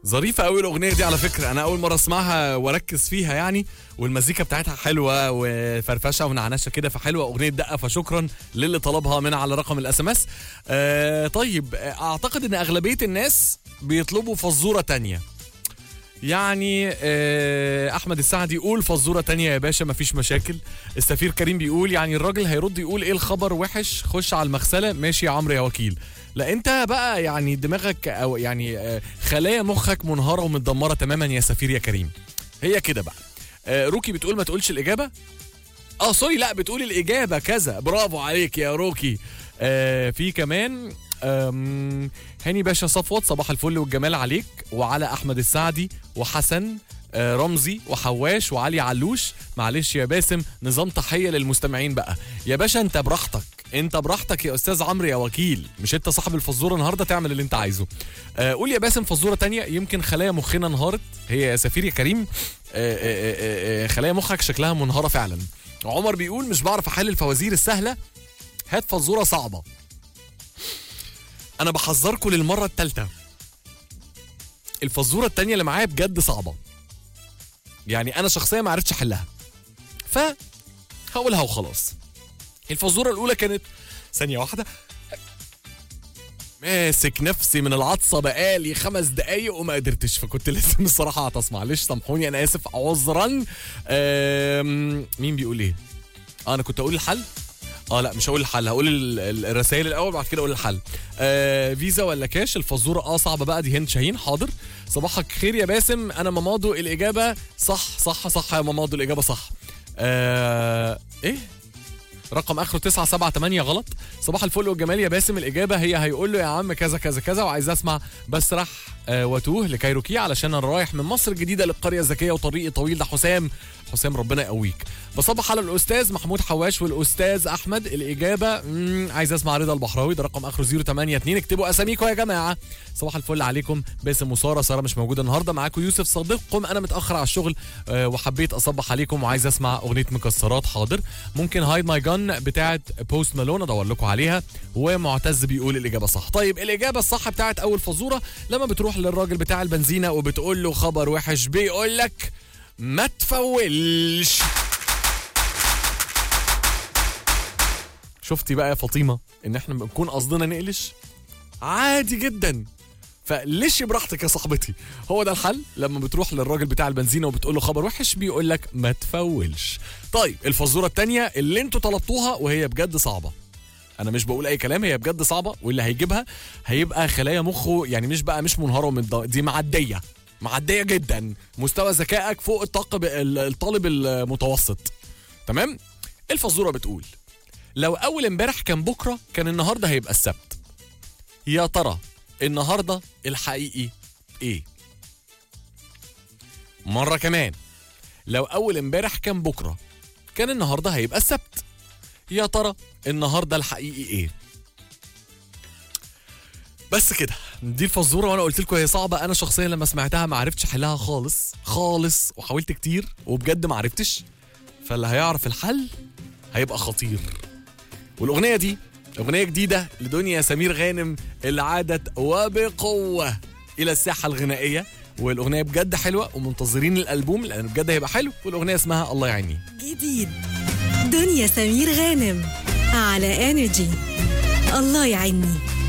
ظريفة قوي الأغنية دي على فكرة أنا أول مرة أسمعها وأركز فيها يعني والمزيكا بتاعتها حلوة وفرفشة ونعنشة كده فحلوة أغنية دقة فشكرا للي طلبها من على رقم الاس ام اس طيب أعتقد إن أغلبية الناس بيطلبوا فزورة تانية يعني آه، احمد السعدي يقول فزوره تانية يا باشا مفيش مشاكل السفير كريم بيقول يعني الراجل هيرد يقول ايه الخبر وحش خش على المغسله ماشي يا عمرو يا وكيل لا انت بقى يعني دماغك او يعني آه، خلايا مخك منهاره ومتدمره تماما يا سفير يا كريم هي كده بقى آه، روكي بتقول ما تقولش الاجابه اه سوري لا بتقول الاجابه كذا برافو عليك يا روكي آه في كمان آم، هاني باشا صفوت صباح الفل والجمال عليك وعلى احمد السعدي وحسن آه، رمزي وحواش وعلي علوش معلش يا باسم نظام تحيه للمستمعين بقى يا باشا انت براحتك انت براحتك يا استاذ عمرو يا وكيل مش انت صاحب الفزوره النهارده تعمل اللي انت عايزه آه، قول يا باسم فزوره تانية يمكن خلايا مخنا انهارت هي يا سفير يا كريم آه، آه، آه، آه، خلايا مخك شكلها منهاره فعلا عمر بيقول مش بعرف احل الفوازير السهله هات فزوره صعبه انا بحذركم للمره الثالثه الفزوره التانية اللي معايا بجد صعبه يعني انا شخصيا ما عرفتش احلها ف هقولها وخلاص الفزوره الاولى كانت ثانيه واحده ماسك نفسي من العطسه بقالي خمس دقايق وما قدرتش فكنت لازم الصراحه اعطس معلش سامحوني انا اسف عذرا أم، مين بيقول ايه؟ اه انا كنت اقول الحل اه لا مش هقول الحل هقول ال- ال- الرسائل الاول بعد كده اقول الحل آه فيزا ولا كاش الفزوره اه صعبه بقى دي هند شاهين حاضر صباحك خير يا باسم انا مامادو الاجابه صح صح صح يا مامادو الاجابه صح آه ايه رقم اخره 978 غلط صباح الفل والجمال يا باسم الاجابه هي هيقول له يا عم كذا كذا كذا وعايز اسمع بسرح آه واتوه لكايروكي علشان انا رايح من مصر الجديده للقريه الذكيه وطريقي طويل ده حسام حسام ربنا يقويك بصبح على الاستاذ محمود حواش والاستاذ احمد الاجابه مم، عايز اسمع رضا البحراوي ده رقم اخره 082 اكتبوا اساميكم يا جماعه صباح الفل عليكم باسم وساره ساره مش موجوده النهارده معاكم يوسف صديقكم انا متاخر على الشغل آه، وحبيت اصبح عليكم وعايز اسمع اغنيه مكسرات حاضر ممكن هايد ماي جن بتاعه بوست مالون ادور لكم عليها ومعتز بيقول الاجابه صح طيب الاجابه الصح بتاعه اول فزوره لما بتروح للراجل بتاع البنزينه وبتقول له خبر وحش بيقول لك ما تفولش شفتي بقى يا فاطمه ان احنا بنكون قصدنا نقلش عادي جدا فليش براحتك يا صاحبتي هو ده الحل لما بتروح للراجل بتاع البنزينه وبتقول له خبر وحش بيقول لك ما تفولش طيب الفزوره التانية اللي انتوا طلبتوها وهي بجد صعبه انا مش بقول اي كلام هي بجد صعبه واللي هيجيبها هيبقى خلايا مخه يعني مش بقى مش منهاره من الض- دي معديه معديه جدا مستوى ذكائك فوق الطاقب ال- الطالب المتوسط تمام الفزوره بتقول لو اول امبارح كان بكره كان النهارده هيبقى السبت يا ترى النهارده الحقيقي ايه مره كمان لو اول امبارح كان بكره كان النهارده هيبقى السبت يا ترى النهارده الحقيقي ايه بس كده دي الفزوره وانا قلت لكم هي صعبه انا شخصيا لما سمعتها ما عرفتش احلها خالص خالص وحاولت كتير وبجد ما عرفتش فاللي هيعرف الحل هيبقى خطير والاغنيه دي اغنيه جديده لدنيا سمير غانم اللي عادت وبقوه الى الساحه الغنائيه والاغنيه بجد حلوه ومنتظرين الالبوم لان بجد هيبقى حلو والاغنيه اسمها الله يعيني جديد دنيا سمير غانم على انرجي الله يعيني